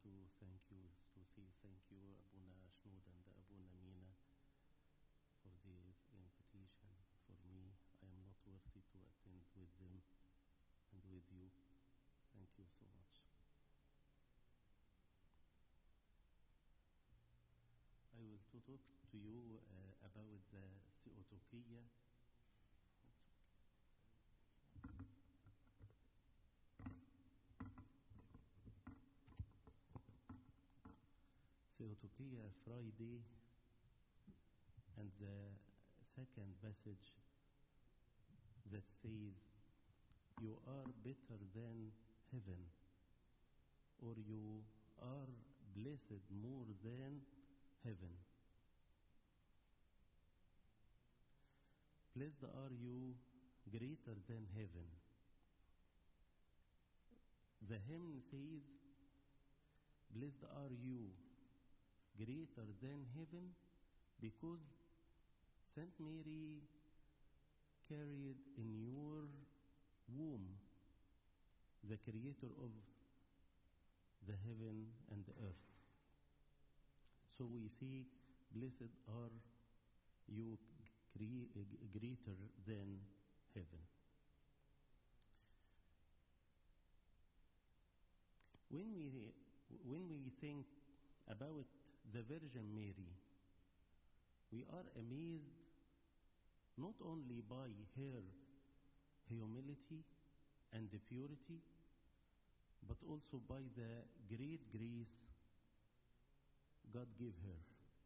to thank you, to say thank you, Abuna Shnood and Abuna Mina, for this invitation. For me, I am not worthy to attend with them and with you. Thank you so much. I will to talk to you uh, about the Theotokia. Theotokia Friday and the second passage that says you are better than heaven or you are blessed more than heaven. Blessed are you greater than heaven. The hymn says, Blessed are you greater than heaven because Saint Mary carried in your womb the creator of the heaven and the earth. So we see, blessed are you gre- greater than heaven. When we, when we think about the Virgin Mary, we are amazed not only by her humility and the purity, but also by the great grace God gave her.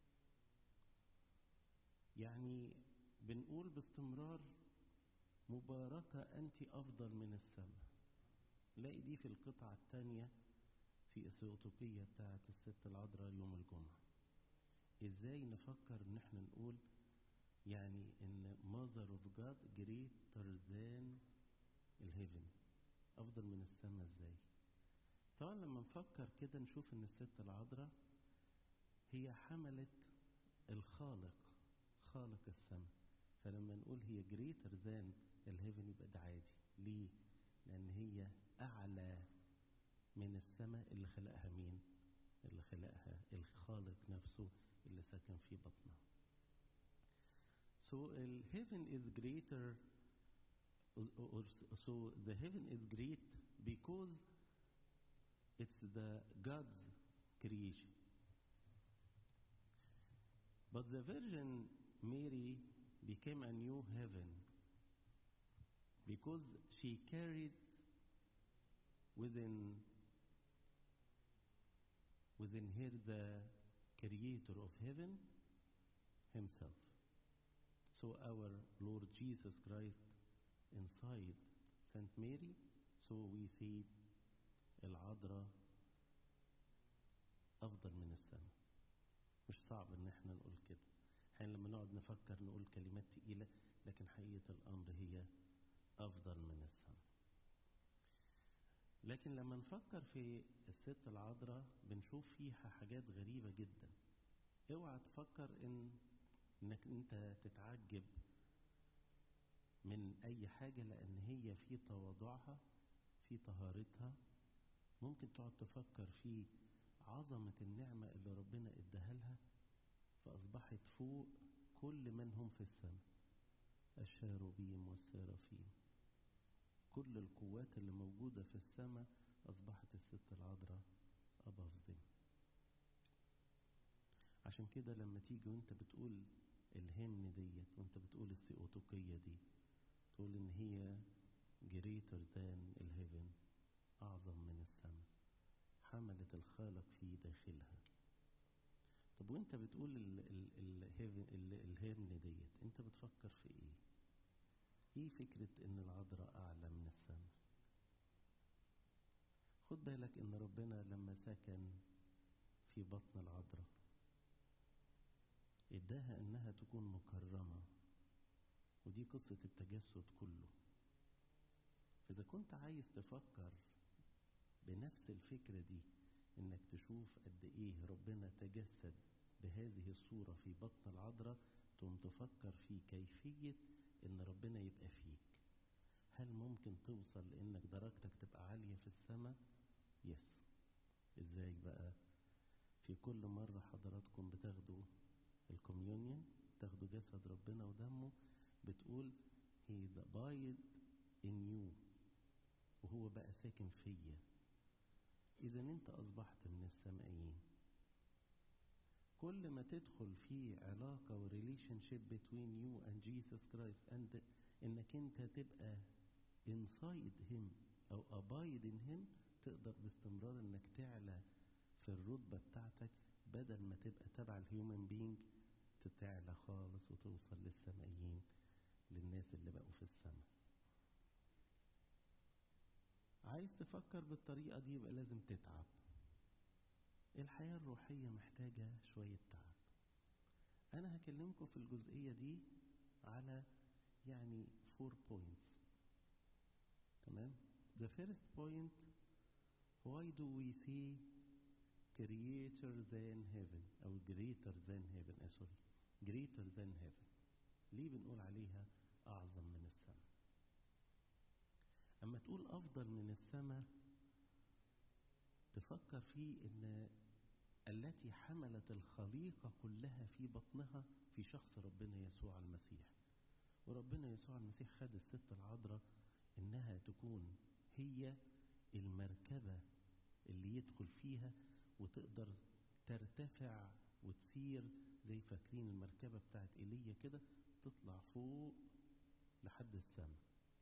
يعني بنقول باستمرار مباركة أنت أفضل من السماء لاقي دي في القطعة الثانية في الثيوتوبية بتاعت الست العذراء يوم الجمعة ازاي نفكر ان احنا نقول يعني ان mother of God greater than الهيفن افضل من السماء ازاي طبعا لما نفكر كده نشوف ان الست العذراء هي حملت الخالق خالق السماء فلما نقول هي greater than الهيفن يبقى ده عادي ليه لان هي اعلى من السماء اللي خلقها مين اللي خلقها الخالق نفسه اللي سكن في بطنها so ال heaven is greater or, or, so the heaven is great because it's the God's creation but the Virgin Mary became a new heaven because she carried within within her the creator of heaven himself. So our Lord Jesus Christ inside Saint Mary, so we see العذراء أفضل من السماء. مش صعب إن احنا نقول كده. حين لما نقعد نفكر نقول كلمات تقيلة لكن حقيقة الأمر هي أفضل من السماء. لكن لما نفكر في الست العذراء بنشوف فيها حاجات غريبة جدا اوعى تفكر ان انك انت تتعجب من اي حاجة لان هي في تواضعها في طهارتها ممكن تقعد تفكر في عظمة النعمة اللي ربنا اداها لها فاصبحت فوق كل من هم في السماء الشاروبيم والسرافيم كل القوات اللي موجودة في السماء أصبحت الست العذراء above them عشان كده لما تيجي وانت بتقول الهمن ديت وانت بتقول الثيوتوكية دي تقول ان هي greater than الهيفن أعظم من السماء حملت الخالق في داخلها طب وانت بتقول الهمن ديت انت بتفكر في ايه ايه فكرة ان العذراء اعلى من السماء خد بالك ان ربنا لما سكن في بطن العذراء اداها انها تكون مكرمة ودي قصة التجسد كله اذا كنت عايز تفكر بنفس الفكرة دي انك تشوف قد ايه ربنا تجسد بهذه الصورة في بطن العذراء تقوم تفكر في كيفية ان ربنا يبقى فيك هل ممكن توصل لانك درجتك تبقى عالية في السماء يس ازاي بقى في كل مرة حضراتكم بتاخدوا الكوميونيون تاخدوا جسد ربنا ودمه بتقول he abide in you وهو بقى ساكن فيا إذا أنت أصبحت من السمائيين كل ما تدخل في علاقة وريليشن شيب between you and Jesus Christ and إنك أنت تبقى inside him أو abide in him تقدر باستمرار إنك تعلى في الرتبة بتاعتك بدل ما تبقى تبع الهيومن بينج تتعلى خالص وتوصل للسمائيين للناس اللي بقوا في السماء عايز تفكر بالطريقة دي يبقى لازم تتعب الحياة الروحية محتاجة شوية تعب أنا هكلمكم في الجزئية دي على يعني four points تمام the first point why do we see creator than heaven أو greater than heaven آه سوري greater than heaven ليه بنقول عليها أعظم من السماء أما تقول أفضل من السماء تفكر في إن التي حملت الخليقة كلها في بطنها في شخص ربنا يسوع المسيح وربنا يسوع المسيح خد الست العذراء إنها تكون هي المركبة اللي يدخل فيها وتقدر ترتفع وتسير زي فاكرين المركبة بتاعت إيليا كده تطلع فوق لحد السماء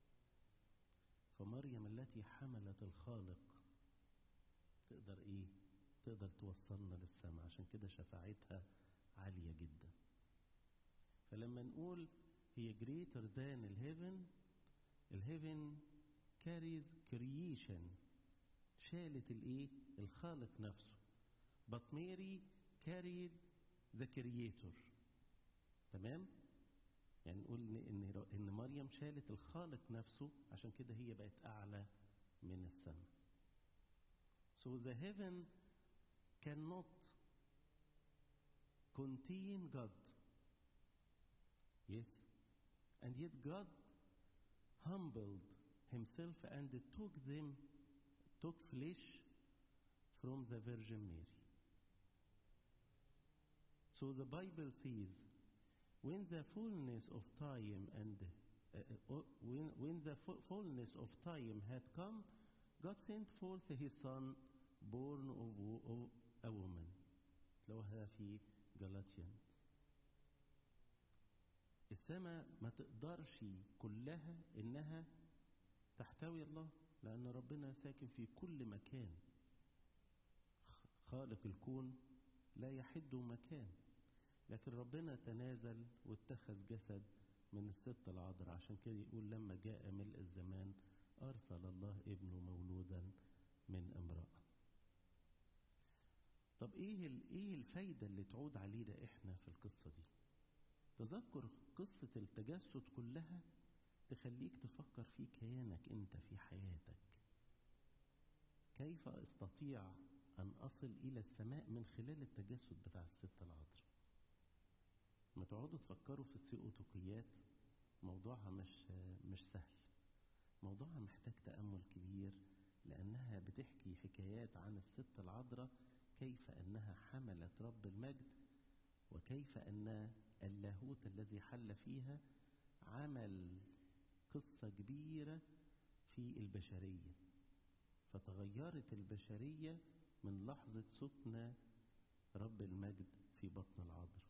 فمريم التي حملت الخالق تقدر ايه تقدر توصلنا للسماء عشان كده شفاعتها عالية جدا فلما نقول هي greater than الهيفن الهيفن carries creation شالت الايه الخالق نفسه but Mary carried the creator تمام يعني نقول ان ان ان مريم شالت الخالق نفسه عشان كده هي بقت اعلى من السماء so the heaven cannot contain God yes and yet God humbled himself and took them took flesh from the Virgin Mary so the Bible says when the fullness of time and uh, uh, when, when the fullness of time had come, God sent forth his son born of, of a woman. لوها في جلاتيان السماء ما تقدرش كلها انها تحتوي الله لان ربنا ساكن في كل مكان خالق الكون لا يحد مكان لكن ربنا تنازل واتخذ جسد من الست العذراء عشان كده يقول لما جاء ملء الزمان أرسل الله ابنه مولودا من امرأة طب ايه ايه الفايدة اللي تعود علينا احنا في القصة دي تذكر قصة التجسد كلها تخليك تفكر في كيانك انت في حياتك كيف استطيع ان اصل الى السماء من خلال التجسد بتاع الست العذراء ما تقعدوا تفكروا في الثيوتوقيات موضوعها مش مش سهل موضوعها محتاج تأمل كبير لأنها بتحكي حكايات عن الست العذراء كيف أنها حملت رب المجد وكيف أن اللاهوت الذي حل فيها عمل قصة كبيرة في البشرية فتغيرت البشرية من لحظة سكن رب المجد في بطن العذراء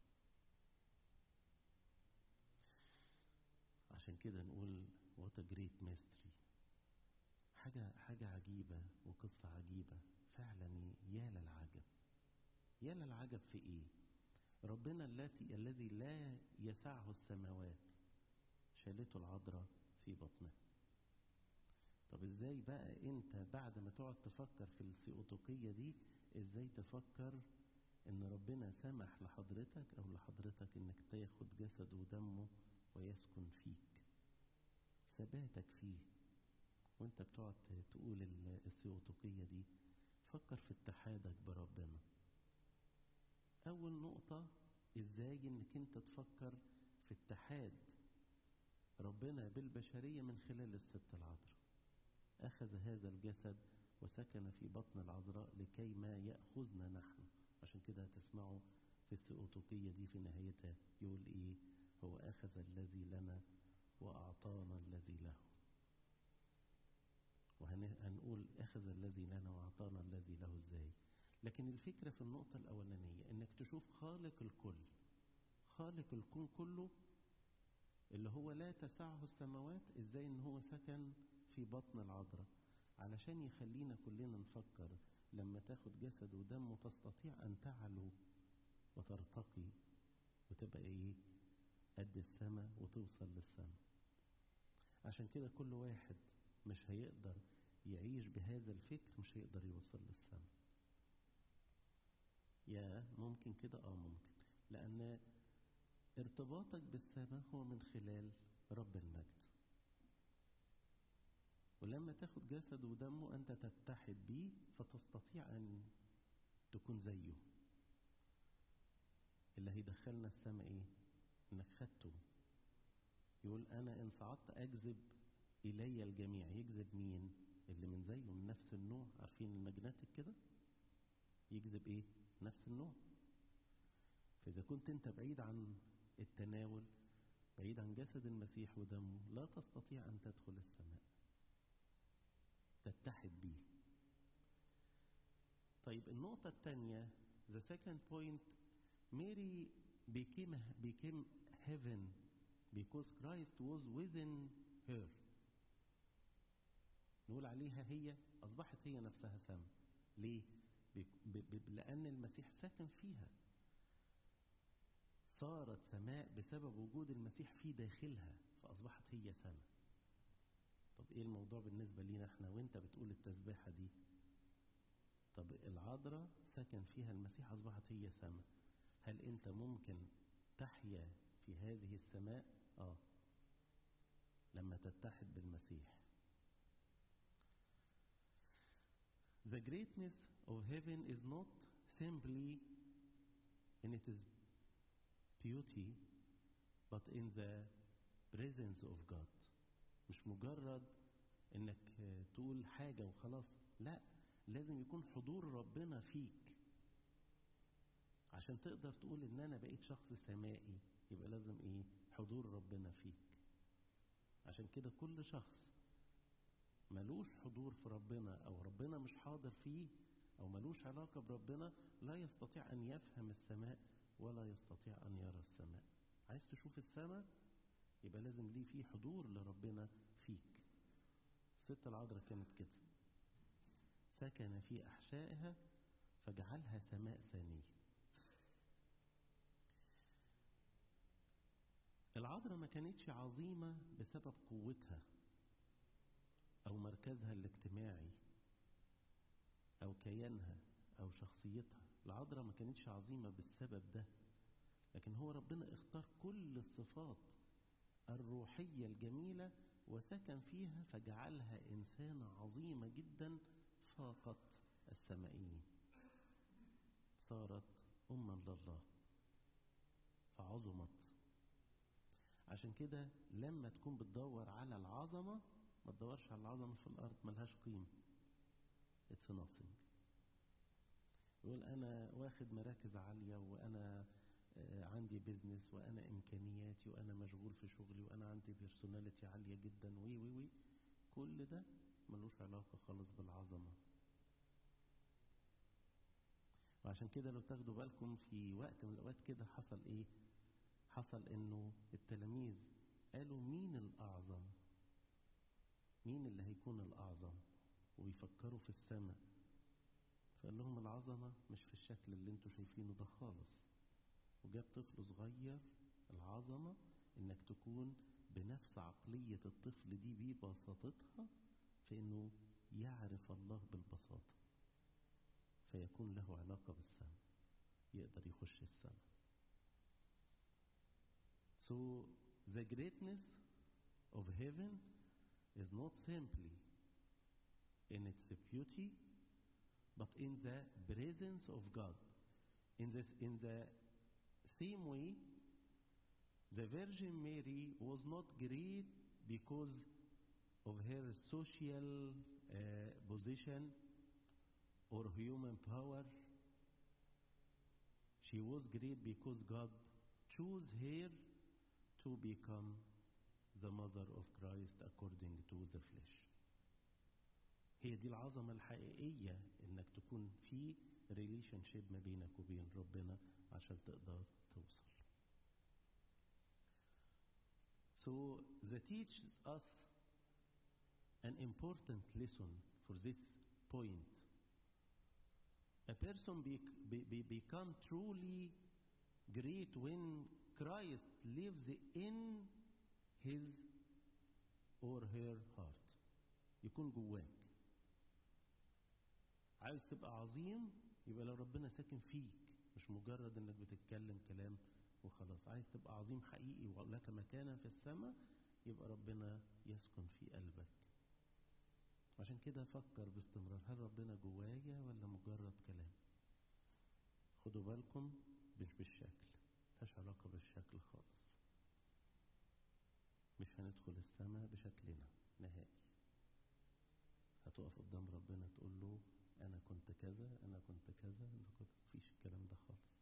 عشان كده نقول what a great mystery حاجة حاجة عجيبة وقصة عجيبة فعلا يا للعجب يا للعجب في ايه ربنا التي الذي لا يسعه السماوات شالته العذراء في بطنها طب ازاي بقى انت بعد ما تقعد تفكر في الثيوتوقية دي ازاي تفكر ان ربنا سمح لحضرتك او لحضرتك انك تاخد جسد ودمه ويسكن فيك ثباتك فيه وانت بتقعد تقول الثيوتوقية دي فكر في اتحادك بربنا اول نقطة ازاي انك انت تفكر في اتحاد ربنا بالبشرية من خلال الست العذراء اخذ هذا الجسد وسكن في بطن العذراء لكي ما يأخذنا نحن عشان كده هتسمعوا في الثيوتوكية دي في نهايتها يقول إيه هو أخذ الذي لنا وأعطانا الذي له وهنقول أخذ الذي لنا وأعطانا الذي له إزاي لكن الفكرة في النقطة الأولانية إنك تشوف خالق الكل خالق الكون كله اللي هو لا تسعه السماوات إزاي إن هو سكن في بطن العذراء علشان يخلينا كلنا نفكر لما تاخد جسد ودم تستطيع أن تعلو وترتقي وتبقى إيه قد السماء وتوصل للسماء عشان كده كل واحد مش هيقدر يعيش بهذا الفكر مش هيقدر يوصل للسماء يا ممكن كده اه ممكن لأن ارتباطك بالسماء هو من خلال رب المجد ولما تاخد جسد ودمه أنت تتحد بيه فتستطيع أن تكون زيه اللي هيدخلنا السماء إيه؟ إنك خدته يقول أنا إن صعدت أجذب إلي الجميع يجذب مين؟ اللي من زيه من نفس النوع عارفين الماجنتيك كده؟ يجذب إيه؟ نفس النوع فإذا كنت أنت بعيد عن التناول بعيد عن جسد المسيح ودمه لا تستطيع أن تدخل السماء تتحد بيه طيب النقطة الثانية the second point Mary became became heaven because Christ was within her نقول عليها هي أصبحت هي نفسها سماء ليه؟ ب ب لأن المسيح ساكن فيها صارت سماء بسبب وجود المسيح في داخلها فأصبحت هي سماء طب ايه الموضوع بالنسبة لينا احنا وانت بتقول التسبيحة دي طب العذراء سكن فيها المسيح أصبحت هي سماء هل انت ممكن تحيا في هذه السماء اه لما تتحد بالمسيح The greatness of heaven is not simply in its beauty but in the presence of God مش مجرد انك تقول حاجة وخلاص لا لازم يكون حضور ربنا فيك عشان تقدر تقول ان انا بقيت شخص سمائي يبقى لازم ايه حضور ربنا فيك عشان كده كل شخص ملوش حضور في ربنا او ربنا مش حاضر فيه او ملوش علاقة بربنا لا يستطيع ان يفهم السماء ولا يستطيع ان يرى السماء عايز تشوف السماء يبقى لازم ليه في حضور لربنا فيك الست العذراء كانت كده سكن في أحشائها فجعلها سماء ثانية العذراء ما كانتش عظيمة بسبب قوتها أو مركزها الاجتماعي أو كيانها أو شخصيتها العذراء ما كانتش عظيمة بالسبب ده لكن هو ربنا اختار كل الصفات الروحية الجميلة وسكن فيها فجعلها إنسانة عظيمة جدا فاقت السمائيين صارت أما لله فعظمت عشان كده لما تكون بتدور على العظمة ما تدورش على العظمة في الأرض ملهاش قيمة it's nothing يقول أنا واخد مراكز عالية وأنا عندي بيزنس وانا امكانياتي وانا مشغول في شغلي وانا عندي بيرسوناليتي عاليه جدا وي وي وي كل ده ملوش علاقه خالص بالعظمه وعشان كده لو تاخدوا بالكم في وقت من الاوقات كده حصل ايه حصل انه التلاميذ قالوا مين الاعظم مين اللي هيكون الاعظم وبيفكروا في السماء فقال لهم العظمه مش في الشكل اللي انتوا شايفينه ده خالص وجاب طفل صغير العظمة انك تكون بنفس عقلية الطفل دي ببساطتها في انه يعرف الله بالبساطة فيكون له علاقة بالسماء يقدر يخش السماء So the greatness of heaven is not simply in its beauty but in the presence of God in this in the same way, the Virgin Mary was not great because of her social uh, position or human power. She was great because God chose her to become the mother of Christ according to the flesh. هي دي العظمة الحقيقية انك تكون في ريليشن شيب ما بينك وبين ربنا عشان تقدر توصل. So that teaches us an important lesson for this point. A person be, be, be, become truly great when Christ lives in his or her heart. يكون جواك. عايز تبقى عظيم يبقى لو ربنا ساكن فيك مش مجرد انك بتتكلم كلام وخلاص عايز تبقى عظيم حقيقي ولك مكانة في السماء يبقى ربنا يسكن في قلبك عشان كده فكر باستمرار هل ربنا جوايا ولا مجرد كلام خدوا بالكم مش بالشكل ملهاش علاقة بالشكل خالص مش هندخل السماء بشكلنا نهائي هتقف قدام ربنا تقول له انا كنت كذا انا كنت كذا انا كنت مفيش الكلام ده خالص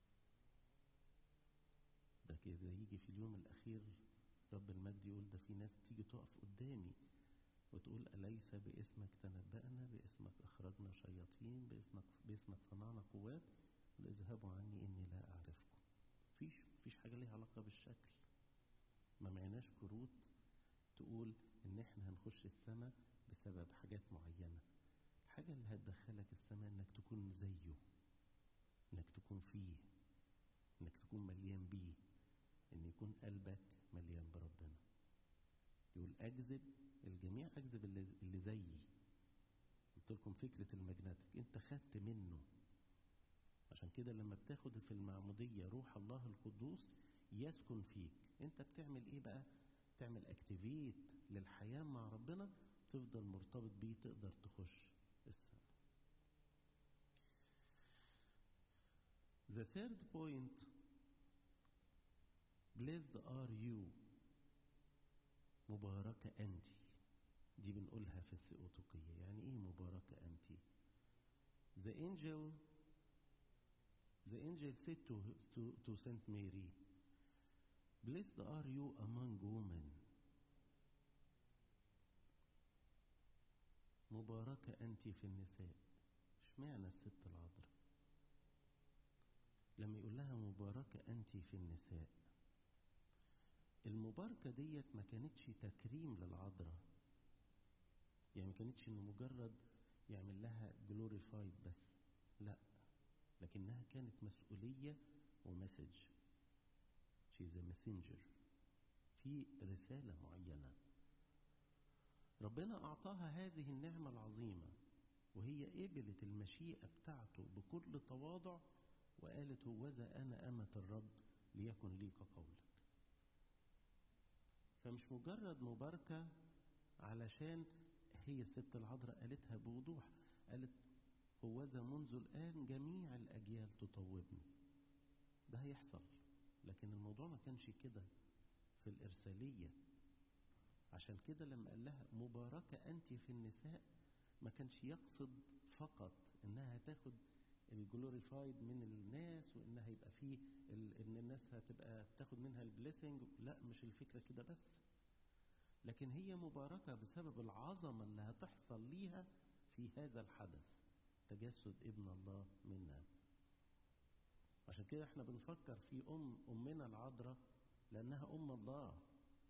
ده كده يجي في اليوم الاخير رب المجد يقول ده في ناس تيجي تقف قدامي وتقول أليس باسمك تنبأنا باسمك أخرجنا شياطين باسمك باسمك صنعنا قوات اذهبوا عني إني لا أعرفكم فيش فيش حاجة ليها علاقة بالشكل ما معناش كروت تقول إن إحنا هنخش السماء بسبب حاجات معينة الحاجة اللي هتدخلك السماء إنك تكون زيه إنك تكون فيه إنك تكون مليان بيه إن يكون قلبك مليان بربنا يقول أجذب الجميع أجذب اللي, اللي زيي قلت لكم فكرة المجنتك أنت خدت منه عشان كده لما بتاخد في المعمودية روح الله القدوس يسكن فيك أنت بتعمل إيه بقى؟ تعمل اكتيفيت للحياة مع ربنا تفضل مرتبط بيه تقدر تخش السماء The third point Blessed are you مباركة أنت دي بنقولها في الثيوتوقية يعني إيه مباركة أنت The angel The angel said to, to, to Saint Mary Blessed are you among women مباركة أنت في النساء اشمعنى الست العذراء لما يقول لها مباركة أنت في النساء المباركة ديت ما كانتش تكريم للعذراء يعني ما كانتش انه مجرد يعمل لها جلوريفايد بس لا لكنها كانت مسؤولية ومسج she's a messenger في رسالة معينة ربنا أعطاها هذه النعمة العظيمة وهي قبلت المشيئة بتاعته بكل تواضع وقالت هوذا أنا أمة الرب ليكن لي كقولك فمش مجرد مباركة علشان هي الست العذراء قالتها بوضوح قالت هوذا منذ الآن جميع الأجيال تطوبني ده هيحصل لكن الموضوع ما كانش كده في الإرسالية عشان كده لما قال لها مباركة أنت في النساء ما كانش يقصد فقط إنها هتاخد الجلوريفايد من الناس وإنها يبقى فيه إن الناس هتبقى تاخد منها البليسنج لا مش الفكرة كده بس لكن هي مباركة بسبب العظمة اللي هتحصل ليها في هذا الحدث تجسد ابن الله منا عشان كده احنا بنفكر في أم أمنا العذراء لأنها أم الله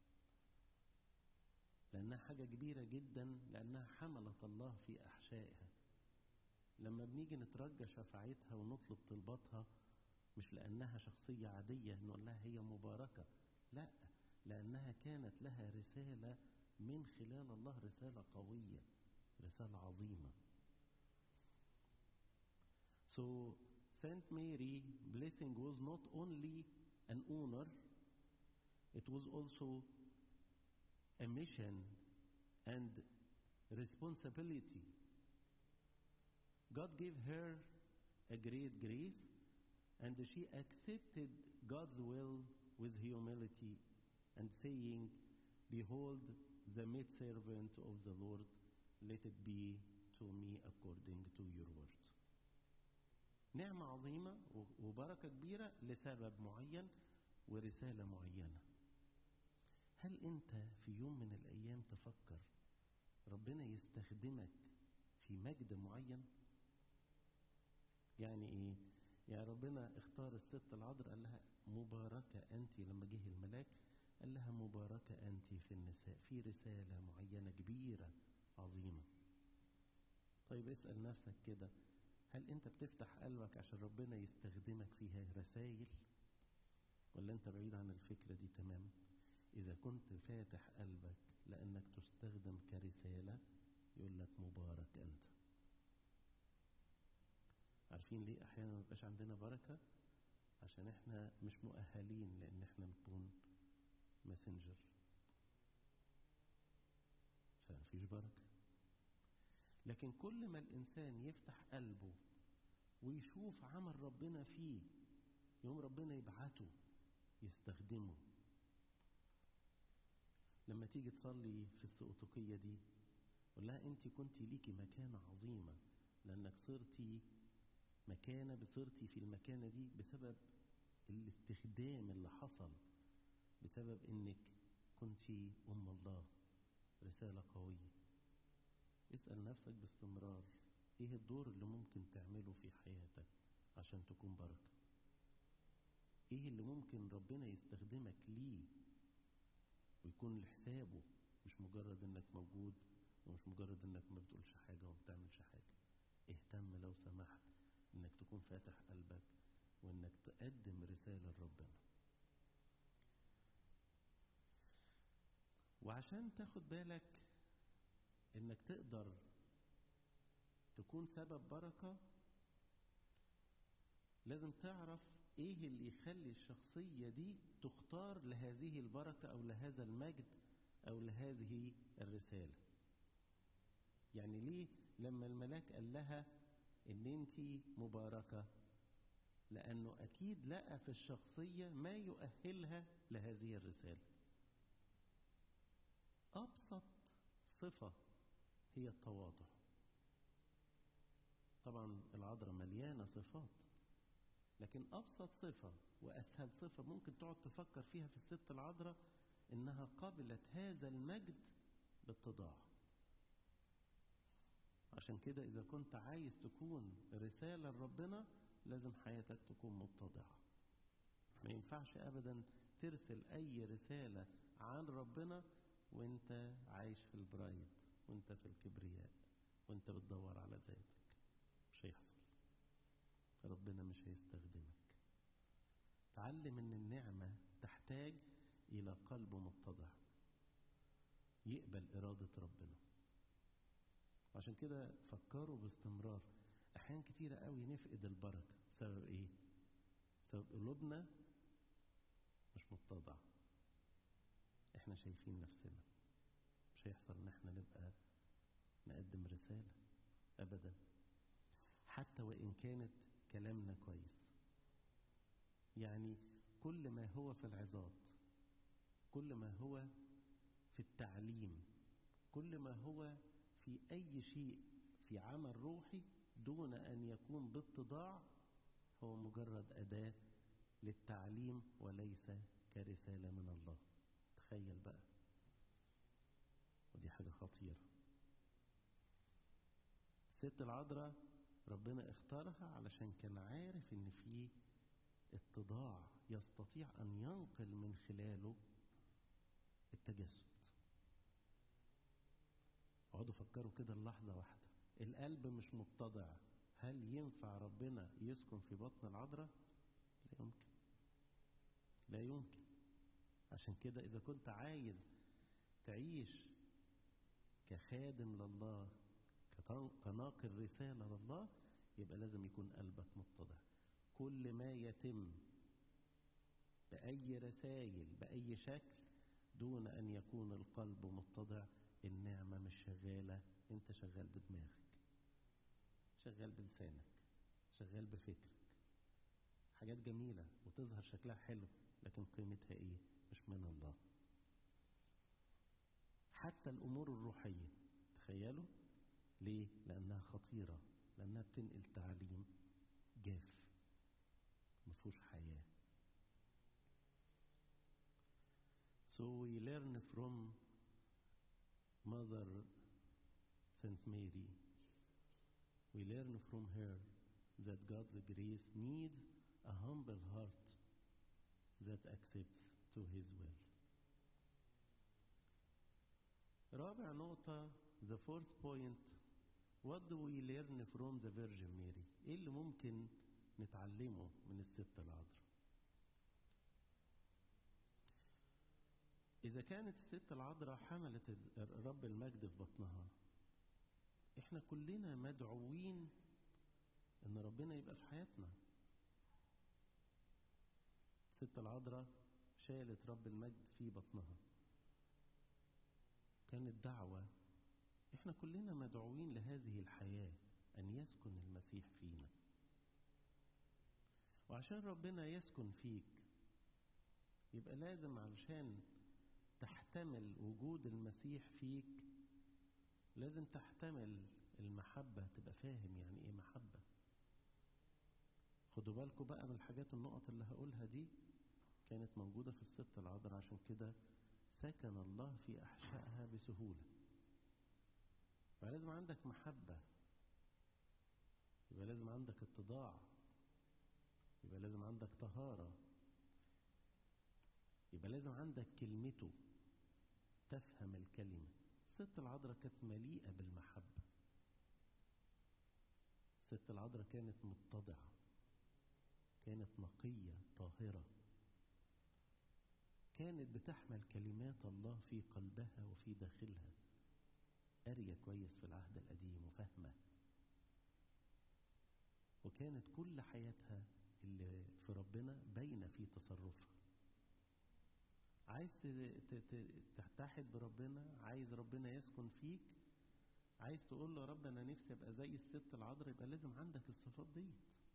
لأنها حاجة كبيرة جدا لأنها حملت الله في أحشائها لما بنيجي نترجى شفاعتها ونطلب طلباتها مش لأنها شخصية عادية نقول لها هي مباركة لا لأنها كانت لها رسالة من خلال الله رسالة قوية رسالة عظيمة So Saint Mary blessing was not only an honor it was also a mission and responsibility God gave her a great grace and she accepted God's will with humility and saying, Behold, the maidservant of the Lord, let it be to me according to your word نعمة عظيمة وبركة كبيرة لسبب معين ورسالة معينة هل أنت في يوم من الأيام تفكر ربنا يستخدمك في مجد معين يعني إيه يعني ربنا اختار الست العذراء قال لها مباركة أنت لما جه الملاك قال لها مباركة أنت في النساء في رسالة معينة كبيرة عظيمة طيب اسأل نفسك كده هل أنت بتفتح قلبك عشان ربنا يستخدمك فيها رسائل ولا أنت بعيد عن الفكرة دي تماما إذا كنت فاتح قلبك لأنك تستخدم كرسالة يقول لك مبارك أنت عارفين ليه أحيانا ما يبقاش عندنا بركة عشان احنا مش مؤهلين لأن احنا نكون ماسنجر فمفيش بركة لكن كل ما الإنسان يفتح قلبه ويشوف عمل ربنا فيه يوم ربنا يبعته يستخدمه لما تيجي تصلي في السؤتقية دي قول لها انت كنت ليكي مكانة عظيمة لانك صرتي مكانة صرتي في المكانة دي بسبب الاستخدام اللي حصل بسبب انك كنت ام الله رسالة قوية اسأل نفسك باستمرار ايه الدور اللي ممكن تعمله في حياتك عشان تكون بركة ايه اللي ممكن ربنا يستخدمك ليه ويكون لحسابه مش مجرد انك موجود ومش مجرد انك ما بتقولش حاجة وما بتعملش حاجة اهتم لو سمحت انك تكون فاتح قلبك وانك تقدم رسالة لربنا وعشان تاخد بالك انك تقدر تكون سبب بركة لازم تعرف ايه اللي يخلي الشخصية دي تختار لهذه البركة او لهذا المجد او لهذه الرسالة يعني ليه لما الملاك قال لها ان انت مباركة لانه اكيد لقى في الشخصية ما يؤهلها لهذه الرسالة ابسط صفة هي التواضع طبعا العذراء مليانة صفات لكن أبسط صفة وأسهل صفة ممكن تقعد تفكر فيها في الست العذراء إنها قبلت هذا المجد باتضاع عشان كده إذا كنت عايز تكون رسالة لربنا لازم حياتك تكون متضعة ما ينفعش أبدا ترسل أي رسالة عن ربنا وانت عايش في البرايد وانت في الكبرياء وانت بتدور على ذاتك مش هيحصل ربنا مش هيستخدمك تعلم ان النعمة تحتاج الى قلب متضع يقبل ارادة ربنا عشان كده فكروا باستمرار احيان كتيرة قوي نفقد البركة بسبب ايه بسبب قلوبنا مش متضعة احنا شايفين نفسنا مش هيحصل ان احنا نبقى نقدم رسالة ابدا حتى وان كانت كلامنا كويس يعني كل ما هو في العظات كل ما هو في التعليم كل ما هو في اي شيء في عمل روحي دون ان يكون باتضاع هو مجرد اداه للتعليم وليس كرساله من الله تخيل بقى ودي حاجه خطيره الست العذراء ربنا اختارها علشان كان عارف ان في اتضاع يستطيع ان ينقل من خلاله التجسد اقعدوا فكروا كده اللحظه واحده القلب مش متضع هل ينفع ربنا يسكن في بطن العذراء لا يمكن لا يمكن عشان كده اذا كنت عايز تعيش كخادم لله كناقل رسالة لله يبقى لازم يكون قلبك متضع كل ما يتم بأي رسائل بأي شكل دون أن يكون القلب متضع النعمة مش شغالة أنت شغال بدماغك شغال بلسانك شغال بفكرك حاجات جميلة وتظهر شكلها حلو لكن قيمتها إيه مش من الله حتى الأمور الروحية تخيلوا ليه؟ لأنها خطيرة لأنها بتنقل تعليم جاف مفهوش حياة So we learn from Mother Saint Mary. We learn from her that God's grace needs a humble heart that accepts to his will. رابع نقطة the fourth point what do we learn from the Virgin Mary ايه اللي ممكن نتعلمه من الست العذراء إذا كانت الست العذراء حملت رب المجد في بطنها احنا كلنا مدعوين ان ربنا يبقى في حياتنا الست العذراء شالت رب المجد في بطنها كانت دعوة احنا كلنا مدعوين لهذه الحياة ان يسكن المسيح فينا وعشان ربنا يسكن فيك يبقى لازم علشان تحتمل وجود المسيح فيك لازم تحتمل المحبة تبقى فاهم يعني ايه محبة خدوا بالكم بقى من الحاجات النقط اللي هقولها دي كانت موجودة في الست العذراء عشان كده سكن الله في أحشائها بسهولة فلازم عندك محبة يبقى لازم عندك اتضاع يبقى لازم عندك طهارة يبقى لازم عندك كلمته تفهم الكلمة الست العذراء كانت مليئة بالمحبة الست العذراء كانت متضعة كانت نقية طاهرة كانت بتحمل كلمات الله في قلبها وفي داخلها قارية كويس في العهد القديم وفاهمة وكانت كل حياتها اللي في ربنا باينة في تصرفها عايز تتحد بربنا عايز ربنا يسكن فيك عايز تقول له يا رب انا نفسي ابقى زي الست العذراء يبقى لازم عندك الصفات ديت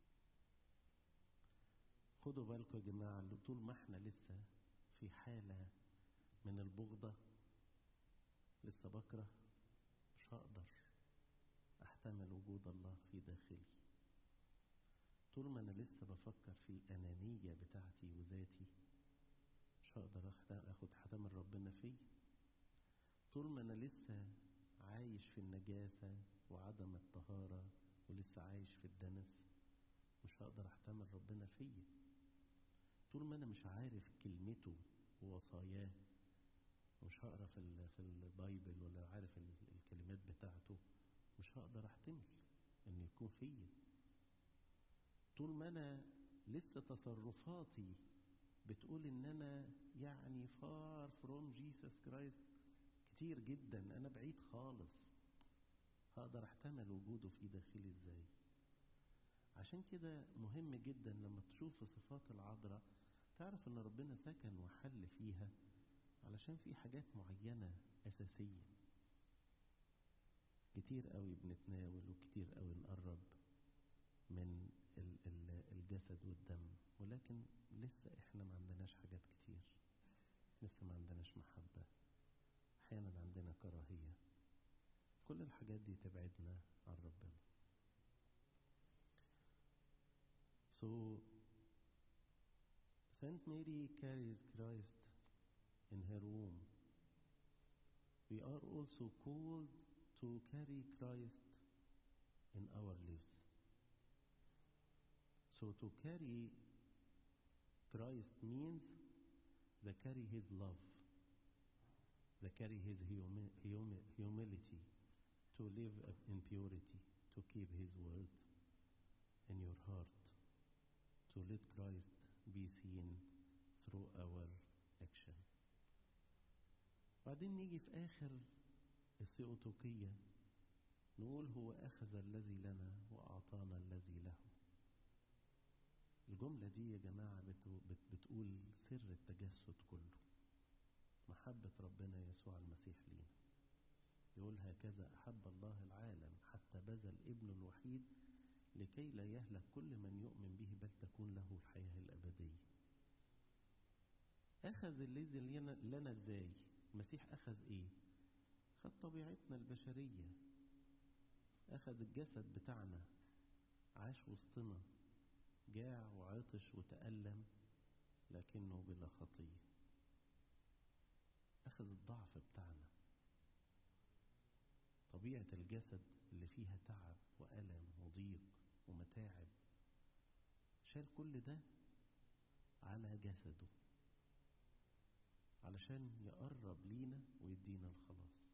خدوا بالكم يا جماعه اللي طول ما احنا لسه في حاله من البغضه لسه بكره مش هقدر احتمل وجود الله في داخلي طول ما انا لسه بفكر في الانانيه بتاعتي وذاتي مش هقدر اخد حتمل ربنا فيا طول ما انا لسه عايش في النجاسة وعدم الطهارة ولسه عايش في الدنس مش هقدر احتمل ربنا فيا طول ما انا مش عارف كلمته ووصاياه مش هقرا في في البايبل ولا عارف الكلمات بتاعته مش هقدر احتمل ان يكون فيا طول ما انا لسه تصرفاتي بتقول ان انا يعني فار فروم جيسس كرايست كتير جدا انا بعيد خالص هقدر احتمل وجوده في داخلي ازاي عشان كده مهم جدا لما تشوف صفات العذراء تعرف ان ربنا سكن وحل فيها علشان في حاجات معينة أساسية كتير قوي بنتناول وكتير قوي نقرب من الجسد والدم ولكن لسه احنا ما عندناش حاجات كتير لسه ما عندناش محبة احيانا عندنا كراهية كل الحاجات دي تبعدنا عن ربنا So Saint Mary carries Christ in her womb. We are also called to carry Christ in our lives. So to carry Christ means the carry his love, the carry his humi- humi- humility, to live in purity, to keep his word in your heart, to let Christ be seen through our action. بعدين نيجي في آخر الثيوتوكية نقول هو أخذ الذي لنا وأعطانا الذي له الجملة دي يا جماعة بت بتقول سر التجسد كله محبة ربنا يسوع المسيح لينا يقول هكذا أحب الله العالم حتى بذل ابنه الوحيد لكي لا يهلك كل من يؤمن به بل تكون له الحياة الأبدية أخذ الذي لنا إزاي المسيح أخذ إيه خد طبيعتنا البشرية أخذ الجسد بتاعنا عاش وسطنا جاع وعطش وتألم لكنه بلا خطية أخذ الضعف بتاعنا طبيعة الجسد اللي فيها تعب وألم وضيق ومتاعب شال كل ده على جسده علشان يقرب لينا ويدينا الخلاص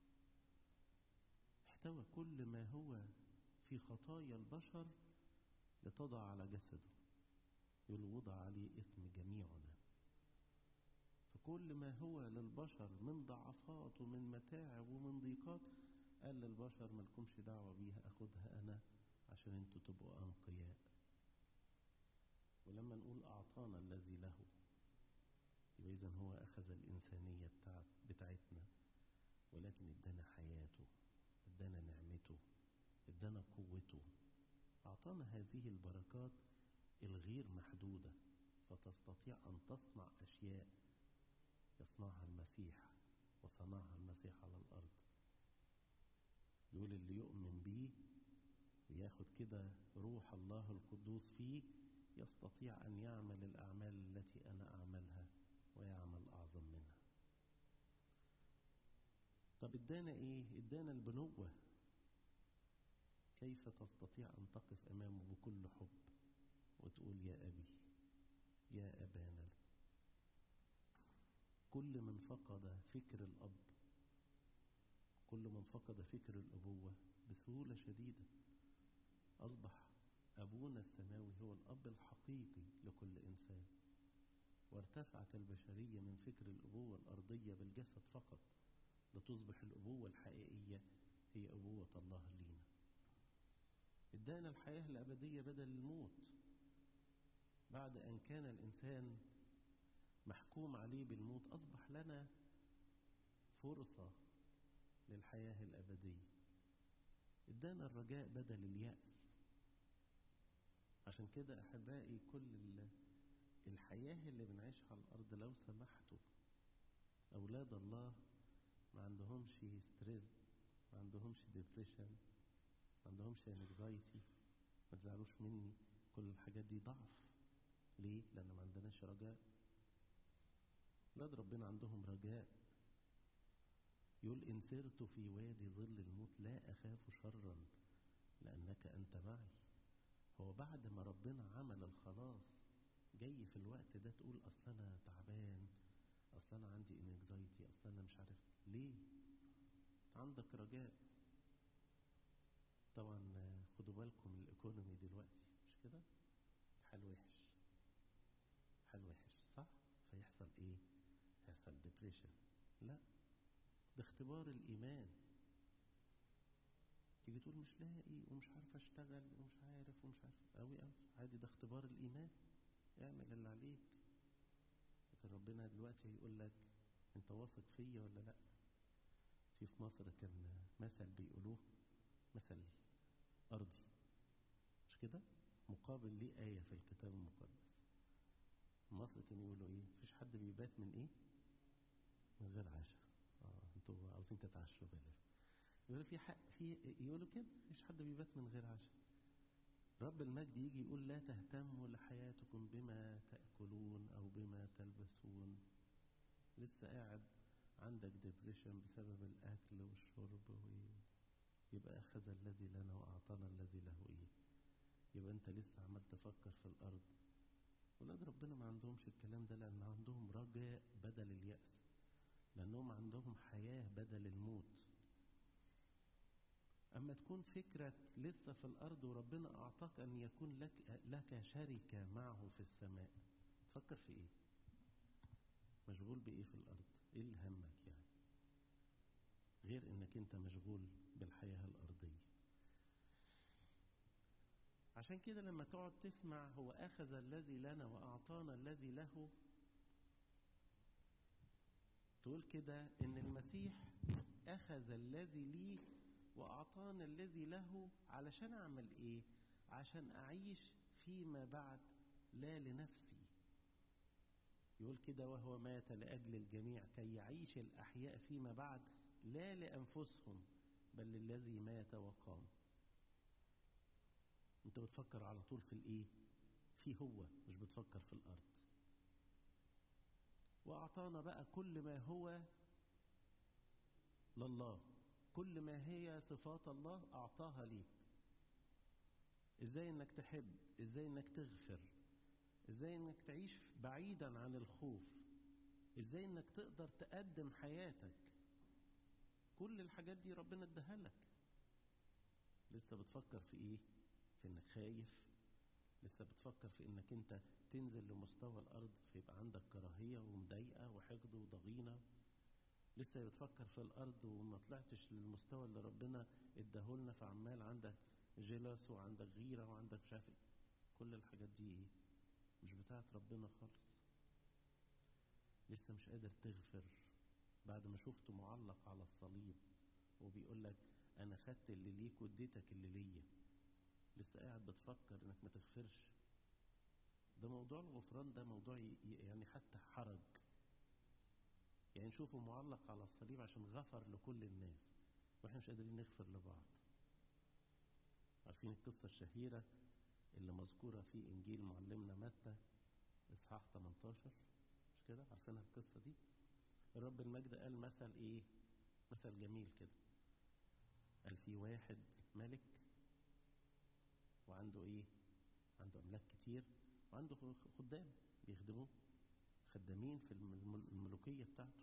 احتوى كل ما هو في خطايا البشر لتضع على جسده يقول وضع عليه إثم جميعنا فكل ما هو للبشر من ضعفات ومن متاعب ومن ضيقات قال للبشر ملكمش دعوة بيها أخدها أنا عشان انتوا تبقوا أنقياء ولما نقول أعطانا الذي له يبقى إذن هو أخذ الإنسانية بتاعت بتاعتنا ولكن ادانا حياته ادانا نعمته ادانا قوته أعطانا هذه البركات الغير محدودة فتستطيع أن تصنع أشياء يصنعها المسيح وصنعها المسيح على الأرض يقول اللي يؤمن بيه وياخد كده روح الله القدوس فيه يستطيع أن يعمل الأعمال التي أنا أعملها ويعمل أعظم منها طب ادانا ايه ادانا البنوة كيف تستطيع أن تقف أمامه بكل حب وتقول يا أبي يا أبانا كل من فقد فكر الأب كل من فقد فكر الأبوة بسهولة شديدة أصبح أبونا السماوي هو الأب الحقيقي لكل إنسان وارتفعت البشرية من فكر الأبوة الأرضية بالجسد فقط لتصبح الأبوة الحقيقية هي أبوة الله لينا ادانا الحياة الأبدية بدل الموت بعد أن كان الإنسان محكوم عليه بالموت أصبح لنا فرصة للحياة الأبدية ادانا الرجاء بدل اليأس عشان كده أحبائي كل الحياة اللي بنعيشها على الأرض لو سمحتوا أولاد الله ما عندهمش ستريس ما عندهمش ديبريشن ما عندهمش انكزايتي ما تزعلوش مني كل الحاجات دي ضعف ليه؟ لأن ما عندناش رجاء ولاد ربنا عندهم رجاء يقول إن سرت في وادي ظل الموت لا أخاف شرا لأنك أنت معي هو بعد ما ربنا عمل الخلاص جاي في الوقت ده تقول أصل أنا تعبان أصل أنا عندي انكزايتي أصل أنا مش عارف ليه عندك رجاء طبعا خدوا بالكم من الايكونومي دلوقتي مش كده حال وحش حال وحش صح فيحصل ايه يحصل ديبريشن لا ده اختبار الايمان تيجي تقول مش لاقي ومش عارف اشتغل ومش عارف ومش عارف قوي قوي عادي ده اختبار الايمان اعمل اللي عليك لكن ربنا دلوقتي هيقول لك انت واثق فيا ولا لا في في مصر كان مثل بيقولوه مثل أرضي مش كده مقابل ليه آية في الكتاب المقدس مصر كانوا يقولوا إيه مفيش حد بيبات من إيه من غير عشاء آه أنتوا عاوزين تتعشوا بالله يقولوا في حق في يقولوا كده مفيش حد بيبات من غير عشاء رب المجد يجي يقول لا تهتموا لحياتكم بما تأكلون أو بما تلبسون لسه قاعد عندك ديبريشن بسبب الأكل والشرب يبقى أخذ الذي لنا وأعطانا الذي له إيه يبقى أنت لسه عمال تفكر في الأرض ولاد ربنا ما عندهمش الكلام ده لأن عندهم رجاء بدل اليأس لأنهم عندهم حياة بدل الموت أما تكون فكرك لسه في الأرض وربنا أعطاك أن يكون لك, لك شركة معه في السماء تفكر في إيه مشغول بإيه في الأرض إيه اللي همك يعني غير إنك أنت مشغول بالحياة الأرضية عشان كده لما تقعد تسمع هو أخذ الذي لنا وأعطانا الذي له تقول كده إن المسيح أخذ الذي لي وأعطانا الذي له علشان أعمل إيه عشان أعيش فيما بعد لا لنفسي يقول كده وهو مات لأجل الجميع كي يعيش الأحياء فيما بعد لا لأنفسهم بل للذي مات وقام انت بتفكر على طول في الايه في هو مش بتفكر في الارض واعطانا بقى كل ما هو لله كل ما هي صفات الله اعطاها ليك ازاي انك تحب ازاي انك تغفر ازاي انك تعيش بعيدا عن الخوف ازاي انك تقدر تقدم حياتك كل الحاجات دي ربنا اداها لك لسه بتفكر في ايه في انك خايف لسه بتفكر في انك انت تنزل لمستوى الارض فيبقى عندك كراهيه ومضايقه وحقد وضغينه لسه بتفكر في الارض وما طلعتش للمستوى اللي ربنا اداهولنا فعمال عندك جلس وعندك غيره وعندك مش عارف كل الحاجات دي ايه مش بتاعت ربنا خالص لسه مش قادر تغفر بعد ما شفته معلق على الصليب وبيقول لك انا خدت اللي ليك واديتك اللي ليا لسه قاعد بتفكر انك ما تغفرش ده موضوع الغفران ده موضوع يعني حتى حرج يعني نشوفه معلق على الصليب عشان غفر لكل الناس واحنا مش قادرين نغفر لبعض عارفين القصة الشهيرة اللي مذكورة في إنجيل معلمنا متى إصحاح 18 مش كده عارفينها القصة دي الرب المجد قال مثل إيه مثل جميل كده قال في واحد ملك وعنده إيه عنده أملاك كتير وعنده خدام بيخدموه خدامين في الملوكية بتاعته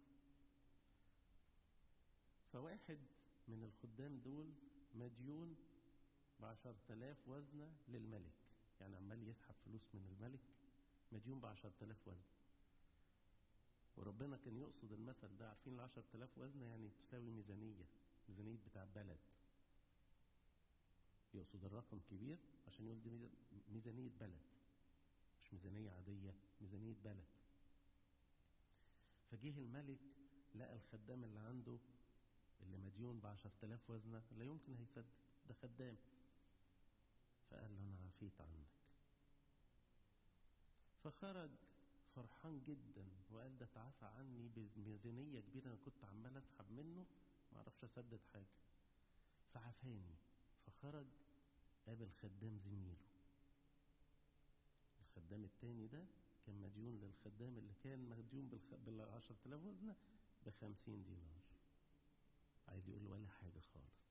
فواحد من الخدام دول مديون بعشر تلاف وزنة للملك يعني عمال يسحب فلوس من الملك مديون بعشر تلاف وزنة وربنا كان يقصد المثل ده عارفين العشر تلاف وزنة يعني تساوي ميزانية ميزانية بتاع بلد يقصد الرقم كبير عشان يقول دي ميزانية بلد مش ميزانية عادية ميزانية بلد فجه الملك لقى الخدام اللي عنده اللي مديون بعشر تلاف وزنة لا يمكن هيسدد ده خدام فقال له أنا عفيت عنك فخرج فرحان جدا وقال ده تعافى عني بميزانية كبيرة أنا كنت عمال أسحب منه ما أعرفش أسدد حاجة فعفاني فخرج قابل خدام زميله الخدام التاني ده كان مديون للخدام اللي كان مديون بالخ... بالعشر تلاف وزنة بخمسين دينار عايز يقول له ولا حاجة خالص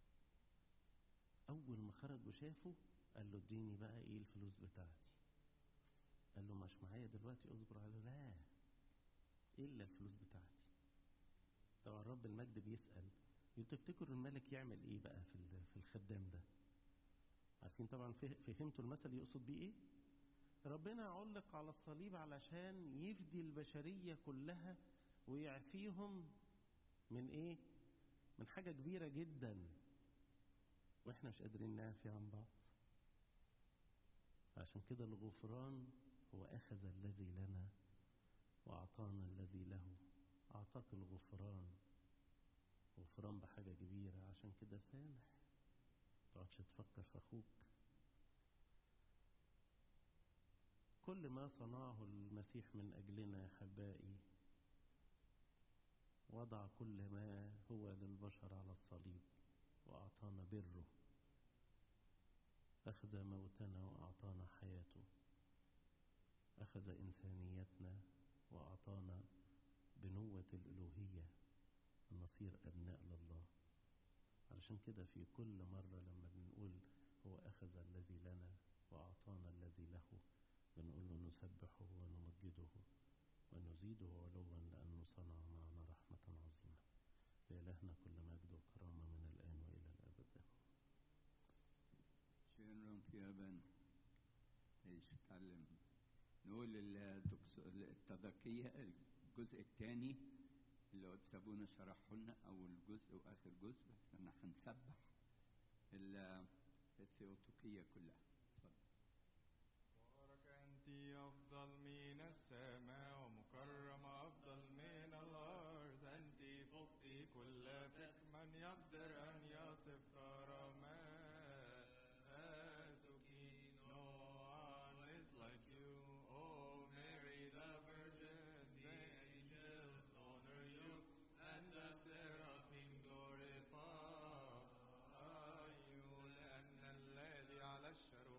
أول ما خرج وشافه قال له اديني بقى إيه الفلوس بتاعتي قال له مش معايا دلوقتي اصبر على لا إلا الفلوس بتاعتي طبعا رب المجد بيسأل تفتكر الملك يعمل إيه بقى في في الخدام ده عارفين طبعا فهمتوا المثل يقصد بيه إيه ربنا علق على الصليب علشان يفدي البشرية كلها ويعفيهم من ايه من حاجة كبيرة جدا واحنا مش قادرين نعفي عن بعض عشان كده الغفران هو أخذ الذي لنا وأعطانا الذي له أعطاك الغفران غفران بحاجة كبيرة عشان كده سامح تقعدش تفكر في أخوك كل ما صنعه المسيح من أجلنا يا حبائي وضع كل ما هو للبشر على الصليب وأعطانا بره أخذ موتنا وأعطانا حياته أخذ إنسانيتنا وأعطانا بنوة الألوهية نصير أبناء لله علشان كده في كل مرة لما بنقول هو أخذ الذي لنا وأعطانا الذي له بنقول له نسبحه ونمجده ونزيده علوا لأنه صنع معنا رحمة عظيمة لإلهنا كل مجد وكرامة من الآن وإلى الأبد شكرا يا بن ايش اتعلم نقول التضكية الجزء الثاني اللي قد سابونا شرحه لنا أول جزء وآخر جزء بس أنا هنسبح الثيوتوكية كلها مبارك أنت أفضل من السماء ومكرمة أفضل من الأرض أنت فقتي كل فك من يقدر أن يصف كراماتك No one is like you Oh Mary the Virgin The angels honor you And the seraphim glorify you لأن الذي على الشر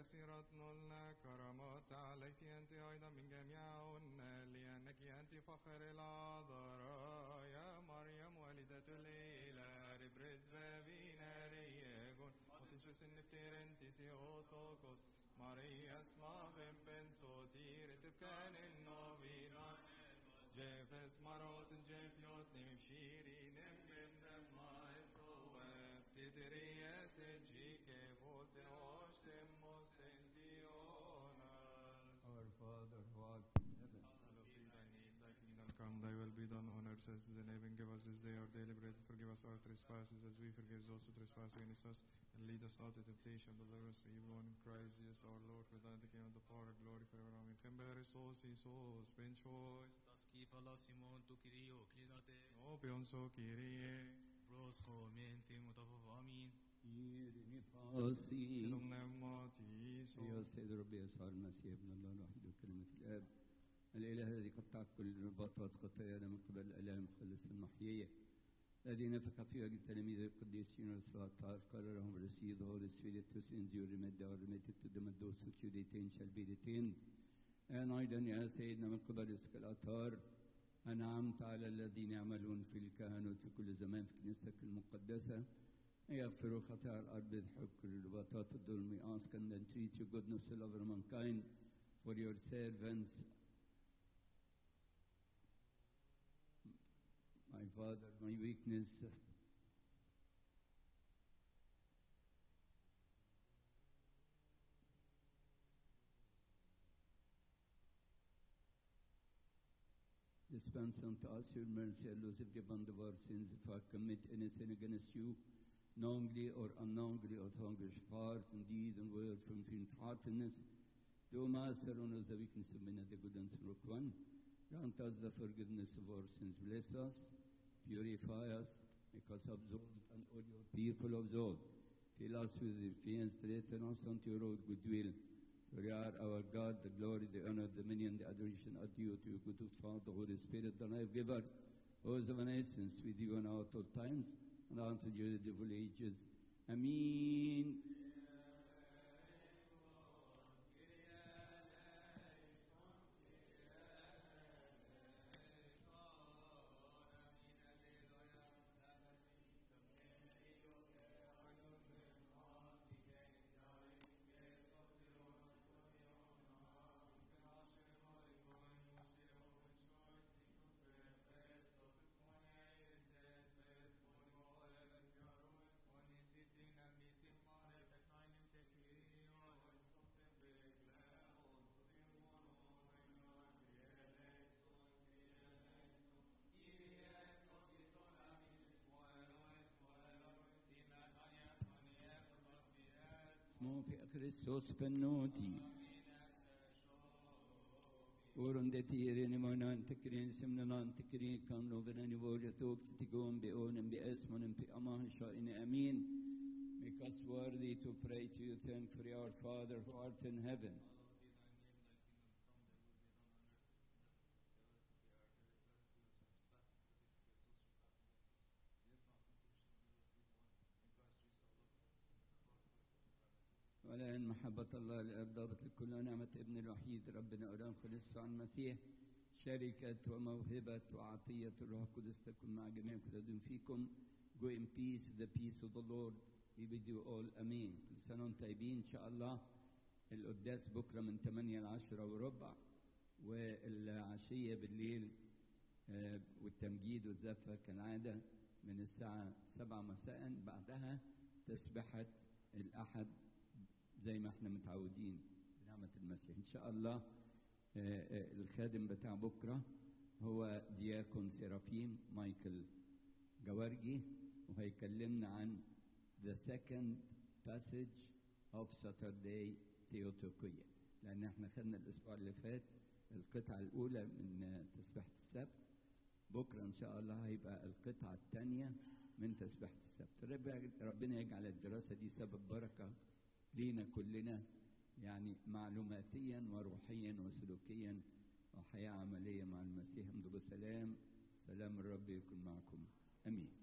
كثيرة نلنا كرامات عليك أنت أيضا من جميعهن لأنك أنت فخر العذراء يا مريم والدة الإله ربرز بابينا ريجون وتنشس النفتير انت سيوتوكوس ماريا اسمع بن بن صوتير تبكان النوبينا جيفس مروت جيفيوت نمشيري نم بن ما يسوى تدري يا سجيك فوت نوش تموس تنزيوناس Our Father who art in heaven, Hallowed be thy name, thy kingdom come, thy will be done on earth as it is in heaven. Give us this day our daily bread. Forgive us our trespasses as we forgive those who trespass against us. And lead us not into temptation, but deliver us from evil one. In Christ Jesus our Lord, for thine is the kingdom, the power, and glory forever. Amen. Kimberis os Isos, ben choice. Taskifala Simon tu kirio klinate O pionso Kyrie. pros mente mutafaf amin يرني فاسي Sidom pneumati يا Isos. سيد ربي يسوع المسيح ابن الله الوحيد وكلمة الآب الإله الذي قطع كل رباطات خطايانا من قبل الآلام المخلص المحيية الذي نفخ في وجه تلاميذ القديسين والسلاطات قال لهم receive the Holy Spirit to sins you remit or remitted to them and those which you detain shall be detained and أيضا يا سيدنا من قبل رزق الأطهار أنعمت على الذين يعملون في الكهنوت في كل زمان في كنيستك المقدسة يغفر خطايا الأرض الحكر الرباطات الظلم ask and entreat your goodness to love mankind for your servants my father my weakness Dispense unto us your mercy, and lose every bond of our sins if I commit any sin against you, knowingly or unknowingly, or hunger, part in deed and word, from faint-heartedness. Do, Master, on us the weakness of men and the good and sorrow one. Grant us the forgiveness of our sins. Bless us, purify us, make us absolved, and all your people absolved. Fill us with your fear and straighten us unto your own goodwill. For you are our God, the glory, the honor, the dominion, the adoration are due to you, good Father, the Holy Spirit, the life giver, who is of an essence with you and out of times, and unto you the devil ages. Amen. Mo fi Christos pennuti. Orun de tirin imanan tikrin simnanan tikrin kan lovena ni volja tok tigon be onen be esmonen pe aman sha'in amin. Make us worthy to pray to you, thank for our Father who art in heaven. والآن محبة الله الآب ضابط لكل نعمة ابن الوحيد ربنا أولان خلص عن المسيح شركة وموهبة وعطية الروح القدس تكون مع جميع كل فيكم Go in peace, the peace of the Lord be with you all. أمين. كل سنة وانتم طيبين إن شاء الله. القداس بكرة من 8 ل 10 وربع والعشية بالليل آه، والتمجيد والزفة كالعادة من الساعة 7 مساء بعدها تسبحة الأحد زي ما احنا متعودين بنعمة المسيح إن شاء الله آه، آه، الخادم بتاع بكرة هو دياكون سيرافيم مايكل جوارجي وهيكلمنا عن the second passage of Saturday Theotokية لأن احنا خدنا الأسبوع اللي فات القطعة الأولى من آه، تسبيحة السبت بكرة إن شاء الله هيبقى القطعة الثانية من تسبيحة السبت رب- ربنا يجعل الدراسة دي سبب بركة لينا كلنا يعني معلوماتيا وروحيا وسلوكيا وحياة عملية مع المسيح امضوا بسلام سلام الرب يكون معكم امين